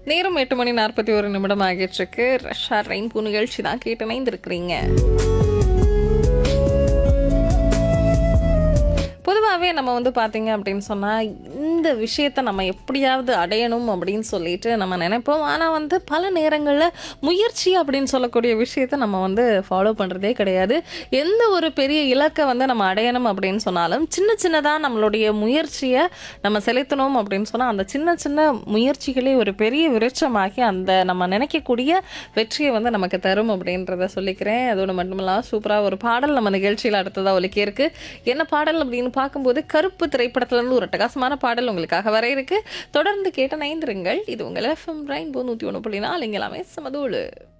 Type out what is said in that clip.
நேரம் எட்டு மணி நாற்பத்தி ஒரு நிமிடம் ஆகிட்டு இருக்கு ரஷ்யா ரெயின்பூ நிகழ்ச்சி தான் கேட்டு இணைந்திருக்கிறீங்க பொதுவாகவே நம்ம வந்து பார்த்தீங்க அப்படின்னு சொன்னால் இந்த விஷயத்தை நம்ம எப்படியாவது அடையணும் அப்படின்னு சொல்லிட்டு நம்ம நினைப்போம் ஆனால் வந்து பல நேரங்களில் முயற்சி அப்படின்னு சொல்லக்கூடிய விஷயத்தை நம்ம வந்து ஃபாலோ பண்ணுறதே கிடையாது எந்த ஒரு பெரிய இலக்கை வந்து நம்ம அடையணும் அப்படின்னு சொன்னாலும் சின்ன சின்னதாக நம்மளுடைய முயற்சியை நம்ம செலுத்தணும் அப்படின்னு சொன்னால் அந்த சின்ன சின்ன முயற்சிகளே ஒரு பெரிய விருட்சமாகி அந்த நம்ம நினைக்கக்கூடிய வெற்றியை வந்து நமக்கு தரும் அப்படின்றத சொல்லிக்கிறேன் அதோடு மட்டுமில்லாமல் சூப்பராக ஒரு பாடல் நம்ம நிகழ்ச்சியில் அடுத்ததாக ஒலிக்க இருக்கு என்ன பாடல் அப்படின்னு பார்க்கும்போது கருப்பு திரைப்படத்துலேருந்து ஒரு அட்டகாசமான பாடல் உங்களுக்காக வர இருக்கு தொடர்ந்து கேட்ட நைந்திருங்கள் இது உங்கள் எஃப்எம் ரெயின்போ நூற்றி ஒன்று புள்ளி நாலு இங்கே எல்லாமே சமதோடு